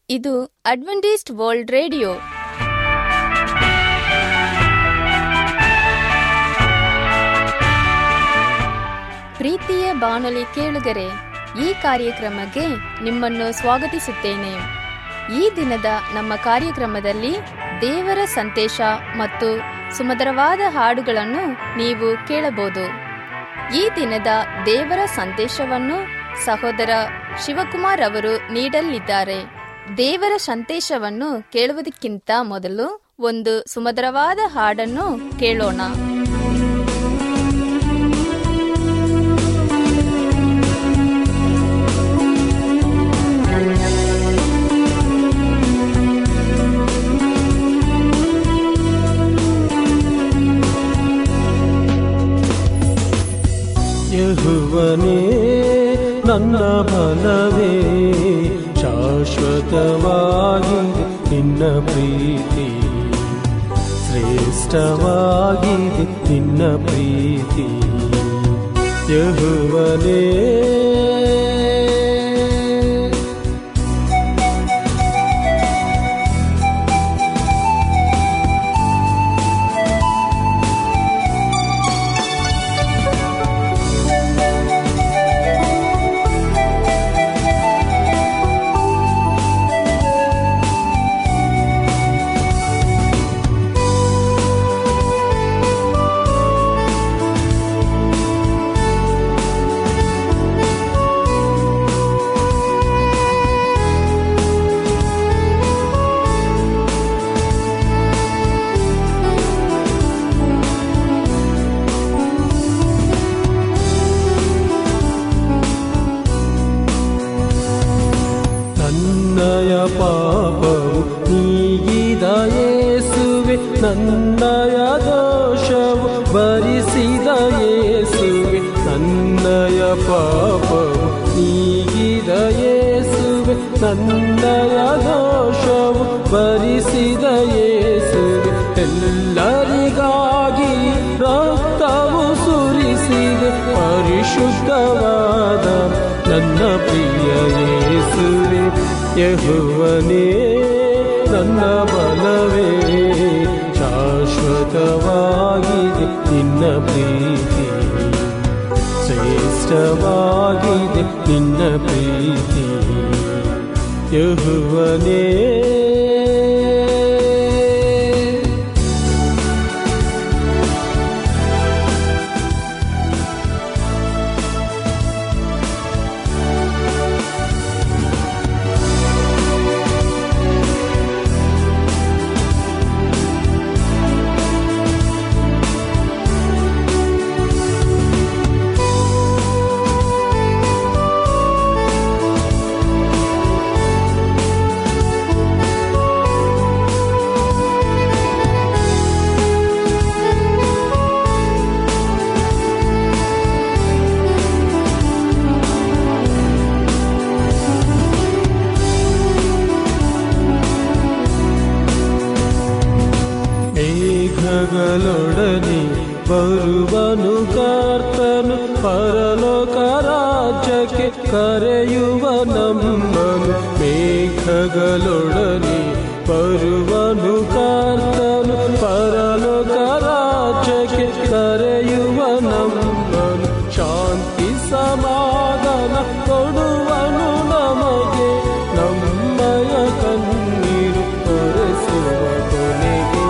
ಇದು Adventist world radio ಪ್ರೀತಿಯ ಬಾನುಲಿ ಕೇಳುಗರೆ ಈ ಕಾರ್ಯಕ್ರಮಕ್ಕೆ ನಿಮ್ಮನ್ನು ಸ್ವಾಗತಿಸುತ್ತೇನೆ ಈ ದಿನದ ನಮ್ಮ ಕಾರ್ಯಕ್ರಮದಲ್ಲಿ ದೇವರ ಸಂದೇಶ ಮತ್ತು ಸುಮಧುರವಾದ ಹಾಡುಗಳನ್ನು ನೀವು ಕೇಳಬಹುದು ಈ ದಿನದ ದೇವರ ಸಂದೇಶವನ್ನು ಸಹೋದರ ಶಿವಕುಮಾರ್ ಅವರು ನೀಡಲಿದ್ದಾರೆ ದೇವರ ಸಂದೇಶವನ್ನು ಕೇಳುವುದಕ್ಕಿಂತ ಮೊದಲು ಒಂದು ಸುಮಧುರವಾದ ಹಾಡನ್ನು ಕೇಳೋಣ ಯಹುವನೇ ನನ್ನ ಬಲವೇ ಶಾಶ್ವತವಾಗಿದೆ ನಿನ್ನ ಪ್ರೀತಿ ಶ್ರೇಷ್ಠವಾಗಿದೆ ನಿನ್ನ ಪ್ರೀತಿ ಯಹುವನೇ ನನ್ನಯ ಪಾಪವು ನೀಗಿದ ಯೇಸುವೆ ನನ್ನಯ ದೋಷವು ಭರಿಸಿದ ಯೇಸುವೆ ನನ್ನಯ ಪಾಪವು ನೀಗಿದ ಯೇಸುವೆ ನನ್ನಯ ದೋಷವು ಭರಿಸಿದ ಯೇಸುವೆ ಎಲ್ಲರಿಗಾಗಿ ರಕ್ತವು ಸುರಿಸಿದೆ ಪರಿಶುದ್ಧವಾದ ನನ್ನ ಪ್ರಿಯ ಯೇಸುವೆ ಯಹುವನೇ ನನ್ನ ಬಲವೇ ಶಾಶ್ವತವಾಗಿದೆ ನಿನ್ನ ಪ್ರೀತಿ ಶ್ರೇಷ್ಠವಾಗಿದೆ ನಿನ್ನ ಪ್ರೀತಿ ಯಹುವನೇ ಮೇಘಗಳೊಡನೆ ಬರುವನು ಕರ್ತನು ಪರಲೋಕ ರಾಜ್ಯಕ್ಕೆ ಕರೆಯುವ ನಮ್ಮನು ಮೇಘಗಳೊಡನೆ ಬರುವನು ಕರ್ತನು ಪರಲೋಕ ರಾಜ್ಯಕ್ಕೆ ಕರೆಯುವ ನಮ್ಮನು ಶಾಂತಿ ಸಮಾಧಾನ ಕೊಡುವನು ನಮಗೆ ನಮ್ಮಯ ಕಣ್ಣೀರು ಒರೆಸುವ ಕೊನೆಗೆ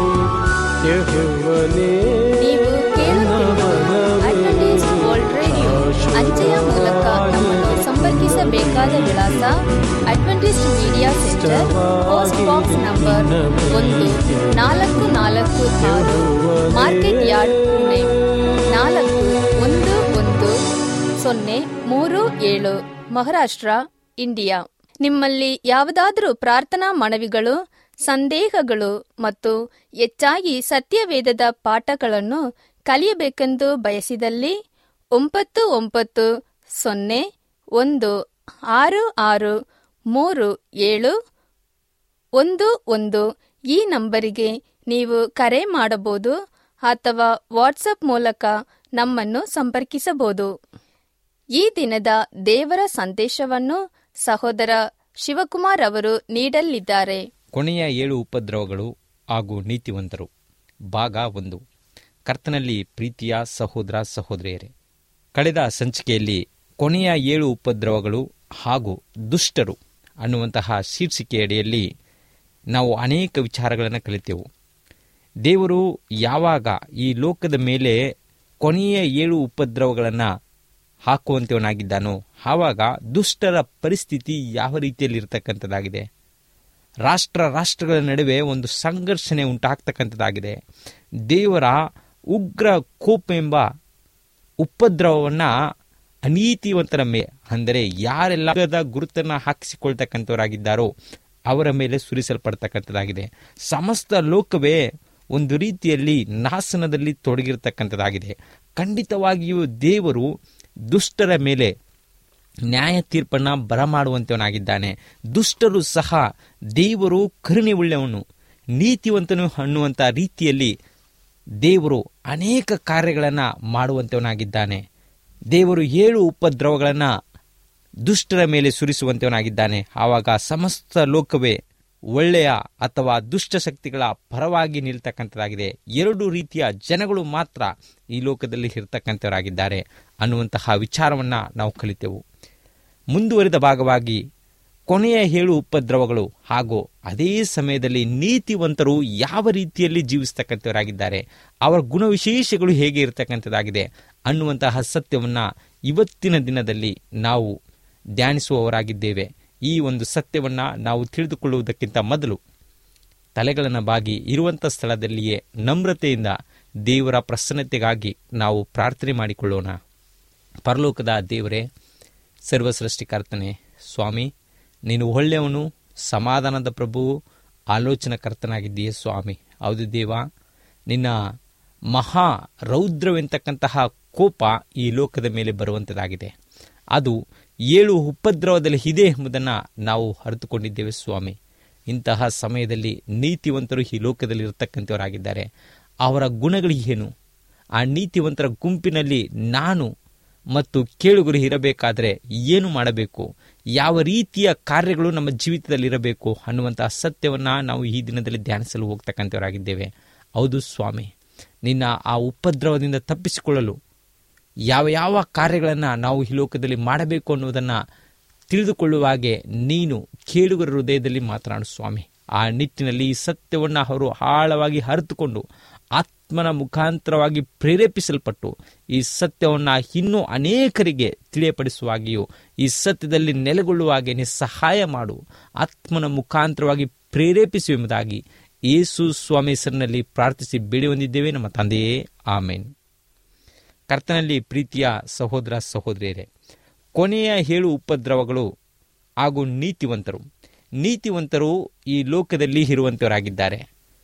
ಯೆಹೋವನೇ ನೀವು ಕೇಳುತ್ತಿರುವುದು ಅಡ್ವೆಂಟಿಸ್ಟ್ ವರ್ಲ್ಡ್ ರೇಡಿಯೋ ಅಂಚೆಯ ಮೂಲಕ ನಮ್ಮನ್ನು ಸಂಪರ್ಕಿಸಬೇಕಾದ ವಿಳಾಸ Adventist media centre post box number ಒಂದು ನಾಲ್ಕು ನಾಲ್ಕು ಆರು ಮಾರ್ಕೆಟ್ ಯಾರ್ಡ್ ಪುಣೆ ನಾಲ್ಕು ಒಂದು ಒಂದು ಸೊನ್ನೆ ಮೂರು ಏಳು ಮಹಾರಾಷ್ಟ್ರ ಇಂಡಿಯಾ ನಿಮ್ಮಲ್ಲಿ ಯಾವುದಾದರೂ ಪ್ರಾರ್ಥನಾ ಮನವಿಗಳು ಸಂದೇಹಗಳು ಮತ್ತು ಹೆಚ್ಚಾಗಿ ಸತ್ಯವೇದದ ಪಾಠಗಳನ್ನು ಕಲಿಯಬೇಕೆಂದು ಬಯಸಿದಲ್ಲಿ ಒಂಬತ್ತು ಒಂಬತ್ತು ಸೊನ್ನೆ ಒಂದು ಆರು ಆರು ಮೂರು ಏಳು ಒಂದು ಒಂದು ಈ ನಂಬರಿಗೆ ನೀವು ಕರೆ ಮಾಡಬಹುದು ಅಥವಾ ವಾಟ್ಸಪ್ ಮೂಲಕ ನಮ್ಮನ್ನು ಸಂಪರ್ಕಿಸಬಹುದು ಈ ದಿನದ ದೇವರ ಸಂದೇಶವನ್ನು ಸಹೋದರ ಶಿವಕುಮಾರ್ ಅವರು ನೀಡಲಿದ್ದಾರೆ ಕೊನೆಯ ಏಳು ಉಪದ್ರವಗಳು ಹಾಗೂ ನೀತಿವಂತರು ಭಾಗ ಒಂದು ಕರ್ತನಲ್ಲಿ ಪ್ರೀತಿಯ ಸಹೋದರ ಸಹೋದರಿಯರೇ ಕಳೆದ ಸಂಚಿಕೆಯಲ್ಲಿ ಕೊನೆಯ ಏಳು ಉಪದ್ರವಗಳು ಹಾಗೂ ದುಷ್ಟರು ಅನ್ನುವಂತಹ ಶೀರ್ಷಿಕೆಯಡಿಯಲ್ಲಿ ನಾವು ಅನೇಕ ವಿಚಾರಗಳನ್ನು ಕಲಿತೆವು ದೇವರು ಯಾವಾಗ ಈ ಲೋಕದ ಮೇಲೆ ಕೊನೆಯ ಏಳು ಉಪದ್ರವಗಳನ್ನು ಹಾಕುವಂತವನಾಗಿದ್ದಾನೋ ಆವಾಗ ದುಷ್ಟರ ಪರಿಸ್ಥಿತಿ ಯಾವ ರೀತಿಯಲ್ಲಿ ಇರತಕ್ಕಂಥದ್ದಾಗಿದೆ ರಾಷ್ಟ್ರ ರಾಷ್ಟ್ರಗಳ ನಡುವೆ ಒಂದು ಸಂಘರ್ಷಣೆ ಉಂಟಾಗ್ತಕ್ಕಂಥದ್ದಾಗಿದೆ ದೇವರ ಉಗ್ರ ಕೋಪ ಎಂಬ ಉಪದ್ರವವನ್ನು ಅನೀತಿವಂತರ ಮೇ ಅಂದರೆ ಯಾರೆಲ್ಲ ಗುರುತನ್ನು ಹಾಕಿಸಿಕೊಳ್ತಕ್ಕಂಥವರಾಗಿದ್ದಾರೋ ಅವರ ಮೇಲೆ ಸುರಿಸಲ್ಪಡ್ತಕ್ಕಂಥದ್ದಾಗಿದೆ ಸಮಸ್ತ ಲೋಕವೇ ಒಂದು ರೀತಿಯಲ್ಲಿ ನಾಶನದಲ್ಲಿ ತೊಡಗಿರ್ತಕ್ಕಂಥದ್ದಾಗಿದೆ ಖಂಡಿತವಾಗಿಯೂ ದೇವರು ದುಷ್ಟರ ಮೇಲೆ ನ್ಯಾಯ ತೀರ್ಪನ್ನು ಬರಮಾಡುವಂತವನಾಗಿದ್ದಾನೆ ದುಷ್ಟರು ಸಹ ದೇವರು ಕರುಣೆ ಉಳ್ಳವನು ನೀತಿವಂತನು ಅನ್ನುವಂಥ ರೀತಿಯಲ್ಲಿ ದೇವರು ಅನೇಕ ಕಾರ್ಯಗಳನ್ನು ಮಾಡುವಂತವನಾಗಿದ್ದಾನೆ ದೇವರು ಏಳು ಉಪದ್ರವಗಳನ್ನು ದುಷ್ಟರ ಮೇಲೆ ಸುರಿಸುವಂತವನಾಗಿದ್ದಾನೆ ಆವಾಗ ಸಮಸ್ತ ಲೋಕವೇ ಒಳ್ಳೆಯ ಅಥವಾ ದುಷ್ಟ ಶಕ್ತಿಗಳ ಪರವಾಗಿ ನಿಲ್ತಕ್ಕಂಥದ್ದಾಗಿದೆ ಎರಡು ರೀತಿಯ ಜನಗಳು ಮಾತ್ರ ಈ ಲೋಕದಲ್ಲಿ ಇರ್ತಕ್ಕಂಥವರಾಗಿದ್ದಾರೆ ಅನ್ನುವಂತಹ ವಿಚಾರವನ್ನು ನಾವು ಕಲಿತೆವು ಮುಂದುವರಿದ ಭಾಗವಾಗಿ ಕೊನೆಯ ಏಳು ಉಪದ್ರವಗಳು ಹಾಗೂ ಅದೇ ಸಮಯದಲ್ಲಿ ನೀತಿವಂತರು ಯಾವ ರೀತಿಯಲ್ಲಿ ಜೀವಿಸ್ತಕ್ಕಂಥವರಾಗಿದ್ದಾರೆ ಅವರ ಗುಣವಿಶೇಷಗಳು ಹೇಗೆ ಇರತಕ್ಕಂಥದ್ದಾಗಿದೆ ಅನ್ನುವಂತಹ ಸತ್ಯವನ್ನು ಇವತ್ತಿನ ದಿನದಲ್ಲಿ ನಾವು ಧ್ಯಾನಿಸುವವರಾಗಿದ್ದೇವೆ ಈ ಒಂದು ಸತ್ಯವನ್ನು ನಾವು ತಿಳಿದುಕೊಳ್ಳುವುದಕ್ಕಿಂತ ಮೊದಲು ತಲೆಗಳನ್ನು ಬಾಗಿ ಇರುವಂಥ ಸ್ಥಳದಲ್ಲಿಯೇ ನಮ್ರತೆಯಿಂದ ದೇವರ ಪ್ರಸನ್ನತೆಗಾಗಿ ನಾವು ಪ್ರಾರ್ಥನೆ ಮಾಡಿಕೊಳ್ಳೋಣ ಪರಲೋಕದ ದೇವರೇ ಸರ್ವಸೃಷ್ಟಿಕರ್ತನೆ ಸ್ವಾಮಿ ನೀನು ಒಳ್ಳೆಯವನು ಸಮಾಧಾನದ ಪ್ರಭು ಆಲೋಚನಕರ್ತನಾಗಿದ್ದೀಯೇ ಸ್ವಾಮಿ ಹೌದು ದೇವ ನಿನ್ನ ಮಹಾ ರೌದ್ರವೆಂತಕ್ಕಂತಹ ಕೋಪ ಈ ಲೋಕದ ಮೇಲೆ ಬರುವಂಥದ್ದಾಗಿದೆ ಅದು ಏಳು ಉಪದ್ರವದಲ್ಲಿ ಇದೆ ಎಂಬುದನ್ನು ನಾವು ಅರಿತುಕೊಂಡಿದ್ದೇವೆ ಸ್ವಾಮಿ ಇಂತಹ ಸಮಯದಲ್ಲಿ ನೀತಿವಂತರು ಈ ಲೋಕದಲ್ಲಿ ಇರತಕ್ಕಂಥವರಾಗಿದ್ದಾರೆ ಅವರ ಗುಣಗಳು ಏನು ಆ ನೀತಿವಂತರ ಗುಂಪಿನಲ್ಲಿ ನಾನು ಮತ್ತು ಕೇಳುಗರು ಇರಬೇಕಾದರೆ ಏನು ಮಾಡಬೇಕು ಯಾವ ರೀತಿಯ ಕಾರ್ಯಗಳು ನಮ್ಮ ಜೀವಿತದಲ್ಲಿ ಇರಬೇಕು ಅನ್ನುವಂತಹ ಸತ್ಯವನ್ನು ನಾವು ಈ ದಿನದಲ್ಲಿ ಧ್ಯಾನಿಸಲು ಹೋಗ್ತಕ್ಕಂಥವರಾಗಿದ್ದೇವೆ ಹೌದು ಸ್ವಾಮಿ ನಿನ್ನ ಆ ಉಪದ್ರವದಿಂದ ತಪ್ಪಿಸಿಕೊಳ್ಳಲು ಯಾವ ಯಾವ ಕಾರ್ಯಗಳನ್ನು ನಾವು ಈ ಲೋಕದಲ್ಲಿ ಮಾಡಬೇಕು ಅನ್ನುವುದನ್ನು ತಿಳಿದುಕೊಳ್ಳುವ ಹಾಗೆ ನೀನು ಕೇಳುಗರ ಹೃದಯದಲ್ಲಿ ಮಾತನಾಡು ಸ್ವಾಮಿ ಆ ನಿಟ್ಟಿನಲ್ಲಿ ಈ ಸತ್ಯವನ್ನು ಅವರು ಆಳವಾಗಿ ಅರಿತುಕೊಂಡು ಆತ್ಮನ ಮುಖಾಂತರವಾಗಿ ಪ್ರೇರೇಪಿಸಲ್ಪಟ್ಟು ಈ ಸತ್ಯವನ್ನು ಇನ್ನೂ ಅನೇಕರಿಗೆ ತಿಳಿಯಪಡಿಸುವಾಗಿಯೂ ಈ ಸತ್ಯದಲ್ಲಿ ನೆಲೆಗೊಳ್ಳುವ ಹಾಗೆ ನೀ ಸಹಾಯ ಮಾಡು ಆತ್ಮನ ಮುಖಾಂತರವಾಗಿ ಪ್ರೇರೇಪಿಸು ಎಂಬುದಾಗಿ ಯೇಸು ಸ್ವಾಮಿ ಹೆಸರಿನಲ್ಲಿ ಪ್ರಾರ್ಥಿಸಿ ಬೇಡಿ ಹೊಂದಿದ್ದೇವೆ ನಮ್ಮ ತಂದೆಯೇ ಆಮೇನ್ ಕರ್ತನಲ್ಲಿ ಪ್ರೀತಿಯ ಸಹೋದರ ಸಹೋದರಿಯರೇ ಕೊನೆಯ ಏಳು ಉಪದ್ರವಗಳು ಹಾಗೂ ನೀತಿವಂತರು ನೀತಿವಂತರು ಈ ಲೋಕದಲ್ಲಿ ಇರುವಂತವರಾಗಿದ್ದಾರೆ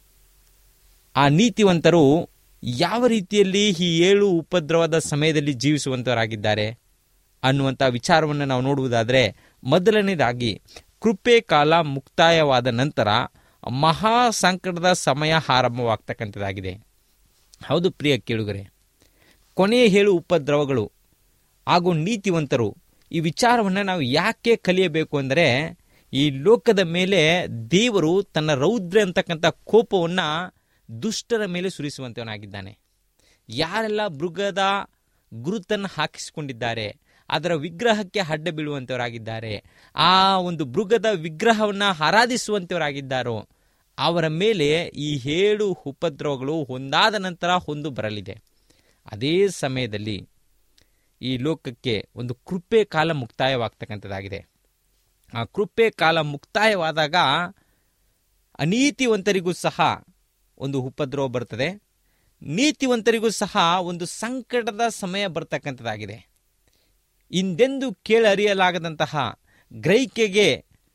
ಆ ನೀತಿವಂತರು ಯಾವ ರೀತಿಯಲ್ಲಿ ಈ ಏಳು ಉಪದ್ರವದ ಸಮಯದಲ್ಲಿ ಜೀವಿಸುವಂತವರಾಗಿದ್ದಾರೆ ಅನ್ನುವಂಥ ವಿಚಾರವನ್ನು ನಾವು ನೋಡುವುದಾದರೆ ಮೊದಲನೇದಾಗಿ ಕೃಪೆ ಕಾಲ ಮುಕ್ತಾಯವಾದ ನಂತರ ಮಹಾ ಸಂಕಟದ ಸಮಯ ಆರಂಭವಾಗ್ತಕ್ಕಂಥದ್ದಾಗಿದೆ ಹೌದು ಪ್ರಿಯ ಕೇಳುಗರೆ ಕೊನೆಯ ಏಳು ಉಪದ್ರವಗಳು ಹಾಗೂ ನೀತಿವಂತರು ಈ ವಿಚಾರವನ್ನು ನಾವು ಯಾಕೆ ಕಲಿಯಬೇಕು ಅಂದರೆ ಈ ಲೋಕದ ಮೇಲೆ ದೇವರು ತನ್ನ ರೌದ್ರ ಅಂತಕ್ಕಂಥ ಕೋಪವನ್ನು ದುಷ್ಟರ ಮೇಲೆ ಸುರಿಸುವಂತವನಾಗಿದ್ದಾನೆ ಯಾರೆಲ್ಲ ಮೃಗದ ಗುರುತನ್ನು ಹಾಕಿಸಿಕೊಂಡಿದ್ದಾರೆ ಅದರ ವಿಗ್ರಹಕ್ಕೆ ಅಡ್ಡ ಬೀಳುವಂಥವರಾಗಿದ್ದಾರೆ ಆ ಒಂದು ಮೃಗದ ವಿಗ್ರಹವನ್ನು ಆರಾಧಿಸುವಂಥವರಾಗಿದ್ದಾರೋ ಅವರ ಮೇಲೆ ಈ ಏಳು ಉಪದ್ರವಗಳು ಒಂದಾದ ನಂತರ ಒಂದು ಬರಲಿದೆ ಅದೇ ಸಮಯದಲ್ಲಿ ಈ ಲೋಕಕ್ಕೆ ಒಂದು ಕೃಪೆ ಕಾಲ ಮುಕ್ತಾಯವಾಗ್ತಕ್ಕಂಥದ್ದಾಗಿದೆ ಆ ಕೃಪೆ ಕಾಲ ಮುಕ್ತಾಯವಾದಾಗ ಅನೀತಿವಂತರಿಗೂ ಸಹ ಒಂದು ಉಪದ್ರವ ಬರ್ತದೆ ನೀತಿವಂತರಿಗೂ ಸಹ ಒಂದು ಸಂಕಟದ ಸಮಯ ಬರ್ತಕ್ಕಂಥದ್ದಾಗಿದೆ ಇಂದೆಂದು ಕೇಳರಿಯಲಾಗದಂತಹ ಗ್ರಹಿಕೆಗೆ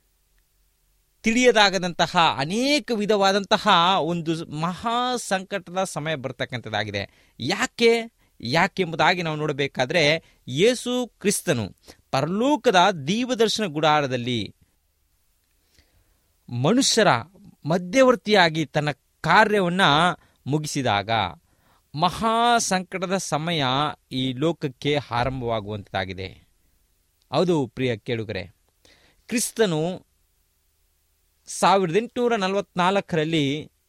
ತಿಳಿಯದಾಗದಂತಹ ಅನೇಕ ವಿಧವಾದಂತಹ ಒಂದು ಮಹಾ ಸಂಕಟದ ಸಮಯ ಬರ್ತಕ್ಕಂಥದ್ದಾಗಿದೆ ಯಾಕೆ ಯಾಕೆಂಬುದಾಗಿ ನಾವು ನೋಡಬೇಕಾದ್ರೆ ಯೇಸು ಕ್ರಿಸ್ತನು ಪರಲೋಕದ ದೀವದರ್ಶನ ಗುಡಾರದಲ್ಲಿ ಮನುಷ್ಯರ ಮಧ್ಯವರ್ತಿಯಾಗಿ ತನ್ನ ಕಾರ್ಯವನ್ನು ಮುಗಿಸಿದಾಗ ಮಹಾ ಸಂಕಟದ ಸಮಯ ಈ ಲೋಕಕ್ಕೆ ಆರಂಭವಾಗುವಂಥದ್ದಾಗಿದೆ ಹೌದು ಪ್ರಿಯ ಕೇಳುಗರೆ ಕ್ರಿಸ್ತನು ಸಾವಿರದ ಎಂಟುನೂರ ನಲವತ್ನಾಲ್ಕರಲ್ಲಿ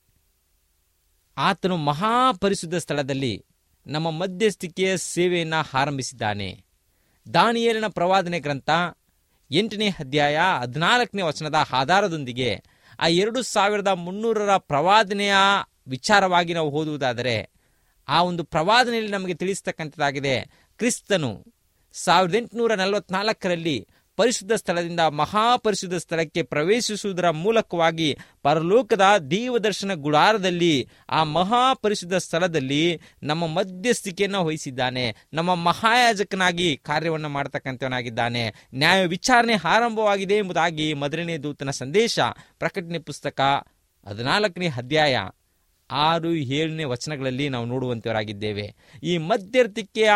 ಆತನು ಮಹಾಪರಿಶುದ್ಧ ಸ್ಥಳದಲ್ಲಿ ನಮ್ಮ ಮಧ್ಯಸ್ಥಿಕೆಯ ಸೇವೆಯನ್ನು ಆರಂಭಿಸಿದ್ದಾನೆ ದಾನಿಯೇಲನ ಪ್ರವಾದನೆ ಗ್ರಂಥ ಎಂಟನೇ ಅಧ್ಯಾಯ ಹದಿನಾಲ್ಕನೇ ವಚನದ ಆಧಾರದೊಂದಿಗೆ ಆ ಎರಡು ಸಾವಿರದ ಮುನ್ನೂರರ ಪ್ರವಾದನೆಯ ವಿಚಾರವಾಗಿ ನಾವು ಓದುವುದಾದರೆ ಆ ಒಂದು ಪ್ರವಾದನೆಯಲ್ಲಿ ನಮಗೆ ತಿಳಿಸ್ತಕ್ಕಂಥದ್ದಾಗಿದೆ ಕ್ರಿಸ್ತನು ಸಾವಿರದ ಎಂಟುನೂರ ನಲವತ್ನಾಲ್ಕರಲ್ಲಿ ಪರಿಶುದ್ಧ ಸ್ಥಳದಿಂದ ಮಹಾಪರಿಶುದ್ಧ ಸ್ಥಳಕ್ಕೆ ಪ್ರವೇಶಿಸುವುದರ ಮೂಲಕವಾಗಿ ಪರಲೋಕದ ದೇವದರ್ಶನ ಗುಡಾರದಲ್ಲಿ ಆ ಮಹಾಪರಿಶುದ್ಧ ಸ್ಥಳದಲ್ಲಿ ನಮ್ಮ ಮಧ್ಯಸ್ಥಿಕೆಯನ್ನು ವಹಿಸಿದ್ದಾನೆ ನಮ್ಮ ಮಹಾಯಾಜಕನಾಗಿ ಕಾರ್ಯವನ್ನು ಮಾಡತಕ್ಕಂಥವನಾಗಿದ್ದಾನೆ ನ್ಯಾಯ ವಿಚಾರಣೆ ಆರಂಭವಾಗಿದೆ ಎಂಬುದಾಗಿ ಮೊದಲನೇ ದೂತನ ಸಂದೇಶ ಪ್ರಕಟಣೆ ಪುಸ್ತಕ ಹದಿನಾಲ್ಕನೇ ಅಧ್ಯಾಯ ಆರು ಏಳನೇ ವಚನಗಳಲ್ಲಿ ನಾವು ನೋಡುವಂತವರಾಗಿದ್ದೇವೆ ಈ ಮಧ್ಯರ್ಥಿಕೆಯ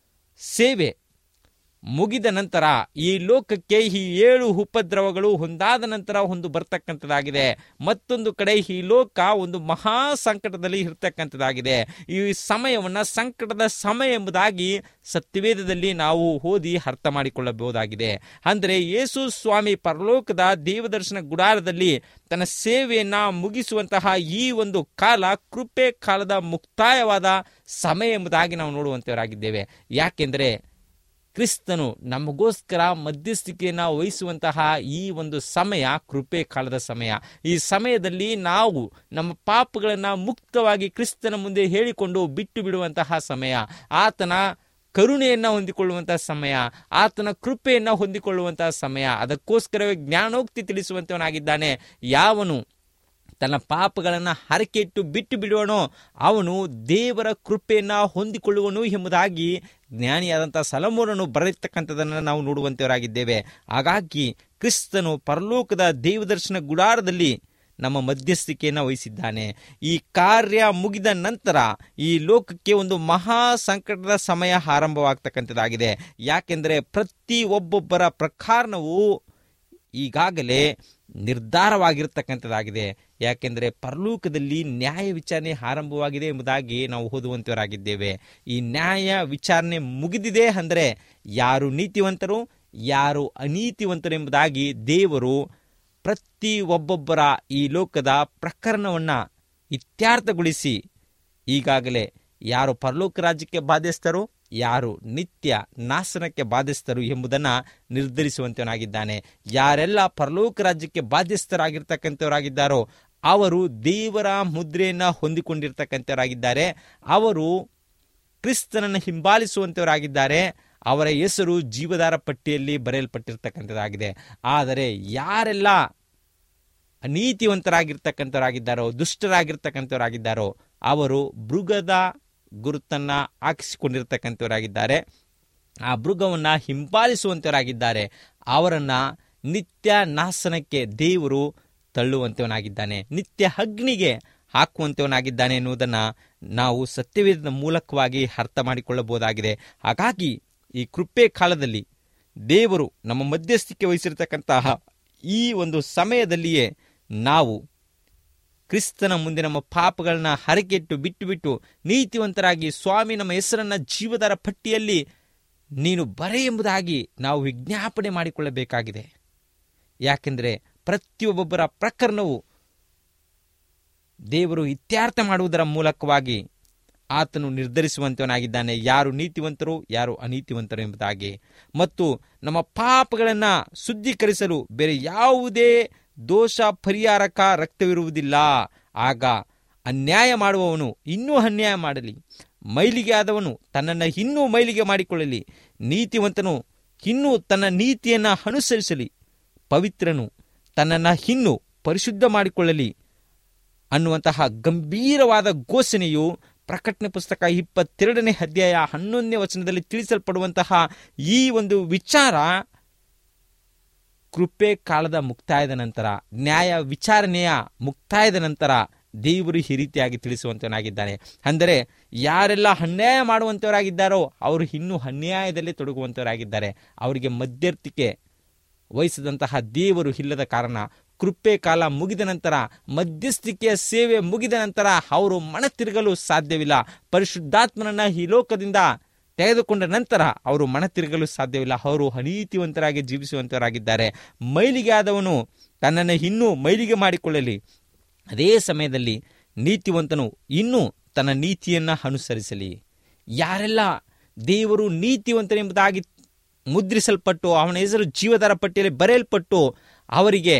ಸೇವೆ ಮುಗಿದ ನಂತರ ಈ ಲೋಕಕ್ಕೆ ಈ ಏಳು ಉಪದ್ರವಗಳು ಒಂದಾದ ನಂತರ ಒಂದು ಬರ್ತಕ್ಕಂಥದ್ದಾಗಿದೆ ಮತ್ತೊಂದು ಕಡೆ ಈ ಲೋಕ ಒಂದು ಮಹಾ ಸಂಕಟದಲ್ಲಿ ಇರ್ತಕ್ಕಂಥದ್ದಾಗಿದೆ ಈ ಸಮಯವನ್ನು ಸಂಕಟದ ಸಮಯ ಎಂಬುದಾಗಿ ಸತ್ಯವೇದದಲ್ಲಿ ನಾವು ಓದಿ ಅರ್ಥ ಮಾಡಿಕೊಳ್ಳಬಹುದಾಗಿದೆ ಅಂದರೆ ಯೇಸು ಸ್ವಾಮಿ ಪರಲೋಕದ ದೇವದರ್ಶನ ಗುಡಾರದಲ್ಲಿ ತನ್ನ ಸೇವೆಯನ್ನ ಮುಗಿಸುವಂತಹ ಈ ಒಂದು ಕಾಲ ಕೃಪೆ ಕಾಲದ ಮುಕ್ತಾಯವಾದ ಸಮಯ ಎಂಬುದಾಗಿ ನಾವು ನೋಡುವಂತವರಾಗಿದ್ದೇವೆ ಯಾಕೆಂದರೆ ಕ್ರಿಸ್ತನು ನಮಗೋಸ್ಕರ ಮಧ್ಯಸ್ಥಿಕೆಯನ್ನು ವಹಿಸುವಂತಹ ಈ ಒಂದು ಸಮಯ ಕೃಪೆ ಕಾಲದ ಸಮಯ ಈ ಸಮಯದಲ್ಲಿ ನಾವು ನಮ್ಮ ಪಾಪಗಳನ್ನು ಮುಕ್ತವಾಗಿ ಕ್ರಿಸ್ತನ ಮುಂದೆ ಹೇಳಿಕೊಂಡು ಬಿಟ್ಟು ಬಿಡುವಂತಹ ಸಮಯ ಆತನ ಕರುಣೆಯನ್ನು ಹೊಂದಿಕೊಳ್ಳುವಂತಹ ಸಮಯ ಆತನ ಕೃಪೆಯನ್ನು ಹೊಂದಿಕೊಳ್ಳುವಂತಹ ಸಮಯ ಅದಕ್ಕೋಸ್ಕರವೇ ಜ್ಞಾನೋಕ್ತಿ ತಿಳಿಸುವಂತವನಾಗಿದ್ದಾನೆ ಯಾವನು ತನ್ನ ಪಾಪಗಳನ್ನು ಹರಕೆಟ್ಟು ಬಿಟ್ಟು ಬಿಡುವನೋ ಅವನು ದೇವರ ಕೃಪೆಯನ್ನು ಹೊಂದಿಕೊಳ್ಳುವನು ಎಂಬುದಾಗಿ ಜ್ಞಾನಿಯಾದಂಥ ಸಲಮೂರನು ಬರೆಯತಕ್ಕಂಥದ್ದನ್ನು ನಾವು ನೋಡುವಂತವರಾಗಿದ್ದೇವೆ ಹಾಗಾಗಿ ಕ್ರಿಸ್ತನು ಪರಲೋಕದ ದೇವದರ್ಶನ ಗುಡಾರದಲ್ಲಿ ನಮ್ಮ ಮಧ್ಯಸ್ಥಿಕೆಯನ್ನು ವಹಿಸಿದ್ದಾನೆ ಈ ಕಾರ್ಯ ಮುಗಿದ ನಂತರ ಈ ಲೋಕಕ್ಕೆ ಒಂದು ಮಹಾ ಸಂಕಟದ ಸಮಯ ಆರಂಭವಾಗ್ತಕ್ಕಂಥದ್ದಾಗಿದೆ ಯಾಕೆಂದರೆ ಪ್ರತಿ ಒಬ್ಬೊಬ್ಬರ ಪ್ರಕಾರನವು ಈಗಾಗಲೇ ನಿರ್ಧಾರವಾಗಿರ್ತಕ್ಕಂಥದ್ದಾಗಿದೆ ಯಾಕೆಂದರೆ ಪರಲೋಕದಲ್ಲಿ ನ್ಯಾಯ ವಿಚಾರಣೆ ಆರಂಭವಾಗಿದೆ ಎಂಬುದಾಗಿ ನಾವು ಓದುವಂತವರಾಗಿದ್ದೇವೆ ಈ ನ್ಯಾಯ ವಿಚಾರಣೆ ಮುಗಿದಿದೆ ಅಂದರೆ ಯಾರು ನೀತಿವಂತರು ಯಾರು ಅನೀತಿವಂತರು ಎಂಬುದಾಗಿ ದೇವರು ಪ್ರತಿ ಒಬ್ಬೊಬ್ಬರ ಈ ಲೋಕದ ಪ್ರಕರಣವನ್ನು ಇತ್ಯರ್ಥಗೊಳಿಸಿ ಈಗಾಗಲೇ ಯಾರು ಪರಲೋಕ ರಾಜ್ಯಕ್ಕೆ ಬಾಧ್ಯಸ್ಥರು ಯಾರು ನಿತ್ಯ ನಾಶನಕ್ಕೆ ಬಾಧ್ಯಸ್ಥರು ಎಂಬುದನ್ನು ನಿರ್ಧರಿಸುವಂತವನಾಗಿದ್ದಾನೆ ಯಾರೆಲ್ಲ ಪರಲೋಕ ರಾಜ್ಯಕ್ಕೆ ಬಾಧ್ಯಸ್ಥರಾಗಿರ್ತಕ್ಕಂಥವರಾಗಿದ್ದಾರೋ ಅವರು ದೇವರ ಮುದ್ರೆಯನ್ನು ಹೊಂದಿಕೊಂಡಿರ್ತಕ್ಕಂಥವರಾಗಿದ್ದಾರೆ ಅವರು ಕ್ರಿಸ್ತನನ್ನು ಹಿಂಬಾಲಿಸುವಂಥವರಾಗಿದ್ದಾರೆ ಅವರ ಹೆಸರು ಜೀವದಾರ ಪಟ್ಟಿಯಲ್ಲಿ ಬರೆಯಲ್ಪಟ್ಟಿರ್ತಕ್ಕಂಥದ್ದಾಗಿದೆ ಆದರೆ ಯಾರೆಲ್ಲ ಅನೀತಿವಂತರಾಗಿರ್ತಕ್ಕಂಥವರಾಗಿದ್ದಾರೋ ದುಷ್ಟರಾಗಿರ್ತಕ್ಕಂಥವರಾಗಿದ್ದಾರೋ ಅವರು ಮೃಗದ ಗುರುತನ್ನ ಹಾಕಿಸಿಕೊಂಡಿರ್ತಕ್ಕಂಥವರಾಗಿದ್ದಾರೆ ಆ ಮೃಗವನ್ನು ಹಿಂಬಾಲಿಸುವಂತವರಾಗಿದ್ದಾರೆ ಅವರನ್ನ ನಿತ್ಯ ನಾಶನಕ್ಕೆ ದೇವರು ತಳ್ಳುವಂತವನಾಗಿದ್ದಾನೆ ನಿತ್ಯ ಅಗ್ನಿಗೆ ಹಾಕುವಂತವನಾಗಿದ್ದಾನೆ ಎನ್ನುವುದನ್ನು ನಾವು ಸತ್ಯವೇದದ ಮೂಲಕವಾಗಿ ಅರ್ಥ ಮಾಡಿಕೊಳ್ಳಬಹುದಾಗಿದೆ ಹಾಗಾಗಿ ಈ ಕೃಪೆ ಕಾಲದಲ್ಲಿ ದೇವರು ನಮ್ಮ ಮಧ್ಯಸ್ಥಿಕೆ ವಹಿಸಿರ್ತಕ್ಕಂತಹ ಈ ಒಂದು ಸಮಯದಲ್ಲಿಯೇ ನಾವು ಕ್ರಿಸ್ತನ ಮುಂದೆ ನಮ್ಮ ಪಾಪಗಳನ್ನ ಹರಕೆಟ್ಟು ಬಿಟ್ಟು ಬಿಟ್ಟು ನೀತಿವಂತರಾಗಿ ಸ್ವಾಮಿ ನಮ್ಮ ಹೆಸರನ್ನ ಜೀವದರ ಪಟ್ಟಿಯಲ್ಲಿ ನೀನು ಬರೆ ಎಂಬುದಾಗಿ ನಾವು ವಿಜ್ಞಾಪನೆ ಮಾಡಿಕೊಳ್ಳಬೇಕಾಗಿದೆ ಯಾಕೆಂದರೆ ಪ್ರತಿಯೊಬ್ಬೊಬ್ಬರ ಪ್ರಕರಣವು ದೇವರು ಇತ್ಯರ್ಥ ಮಾಡುವುದರ ಮೂಲಕವಾಗಿ ಆತನು ನಿರ್ಧರಿಸುವಂತವನಾಗಿದ್ದಾನೆ ಯಾರು ನೀತಿವಂತರು ಯಾರು ಅನೀತಿವಂತರು ಎಂಬುದಾಗಿ ಮತ್ತು ನಮ್ಮ ಪಾಪಗಳನ್ನು ಶುದ್ಧೀಕರಿಸಲು ಬೇರೆ ಯಾವುದೇ ದೋಷ ಪರಿಹಾರಕ ರಕ್ತವಿರುವುದಿಲ್ಲ ಆಗ ಅನ್ಯಾಯ ಮಾಡುವವನು ಇನ್ನೂ ಅನ್ಯಾಯ ಮಾಡಲಿ ಮೈಲಿಗೆ ಆದವನು ತನ್ನನ್ನು ಇನ್ನೂ ಮೈಲಿಗೆ ಮಾಡಿಕೊಳ್ಳಲಿ ನೀತಿವಂತನು ಇನ್ನೂ ತನ್ನ ನೀತಿಯನ್ನು ಅನುಸರಿಸಲಿ ಪವಿತ್ರನು ತನ್ನನ್ನು ಇನ್ನೂ ಪರಿಶುದ್ಧ ಮಾಡಿಕೊಳ್ಳಲಿ ಅನ್ನುವಂತಹ ಗಂಭೀರವಾದ ಘೋಷಣೆಯು ಪ್ರಕಟಣೆ ಪುಸ್ತಕ ಇಪ್ಪತ್ತೆರಡನೇ ಅಧ್ಯಾಯ ಹನ್ನೊಂದನೇ ವಚನದಲ್ಲಿ ತಿಳಿಸಲ್ಪಡುವಂತಹ ಈ ಒಂದು ವಿಚಾರ ಕೃಪೆ ಕಾಲದ ಮುಕ್ತಾಯದ ನಂತರ ನ್ಯಾಯ ವಿಚಾರಣೆಯ ಮುಕ್ತಾಯದ ನಂತರ ದೇವರು ಈ ರೀತಿಯಾಗಿ ತಿಳಿಸುವಂತವನಾಗಿದ್ದಾನೆ ಅಂದರೆ ಯಾರೆಲ್ಲ ಅನ್ಯಾಯ ಮಾಡುವಂಥವರಾಗಿದ್ದಾರೋ ಅವರು ಇನ್ನೂ ಅನ್ಯಾಯದಲ್ಲಿ ತೊಡಗುವಂಥವರಾಗಿದ್ದಾರೆ ಅವರಿಗೆ ಮಧ್ಯರ್ಥಿಕೆ ವಹಿಸಿದಂತಹ ದೇವರು ಇಲ್ಲದ ಕಾರಣ ಕೃಪೆ ಕಾಲ ಮುಗಿದ ನಂತರ ಮಧ್ಯಸ್ಥಿಕೆಯ ಸೇವೆ ಮುಗಿದ ನಂತರ ಅವರು ಮನ ತಿರುಗಲು ಸಾಧ್ಯವಿಲ್ಲ ಪರಿಶುದ್ಧಾತ್ಮನನ್ನ ಈ ಲೋಕದಿಂದ ತೆಗೆದುಕೊಂಡ ನಂತರ ಅವರು ಮನ ತಿರುಗಲು ಸಾಧ್ಯವಿಲ್ಲ ಅವರು ಅನೀತಿವಂತರಾಗಿ ಜೀವಿಸುವಂತವರಾಗಿದ್ದಾರೆ ಮೈಲಿಗೆ ಆದವನು ತನ್ನನ್ನು ಇನ್ನೂ ಮೈಲಿಗೆ ಮಾಡಿಕೊಳ್ಳಲಿ ಅದೇ ಸಮಯದಲ್ಲಿ ನೀತಿವಂತನು ಇನ್ನೂ ತನ್ನ ನೀತಿಯನ್ನು ಅನುಸರಿಸಲಿ ಯಾರೆಲ್ಲ ದೇವರು ನೀತಿವಂತನೆಂಬುದಾಗಿ ಮುದ್ರಿಸಲ್ಪಟ್ಟು ಅವನ ಹೆಸರು ಜೀವದಾರ ಪಟ್ಟಿಯಲ್ಲಿ ಬರೆಯಲ್ಪಟ್ಟು ಅವರಿಗೆ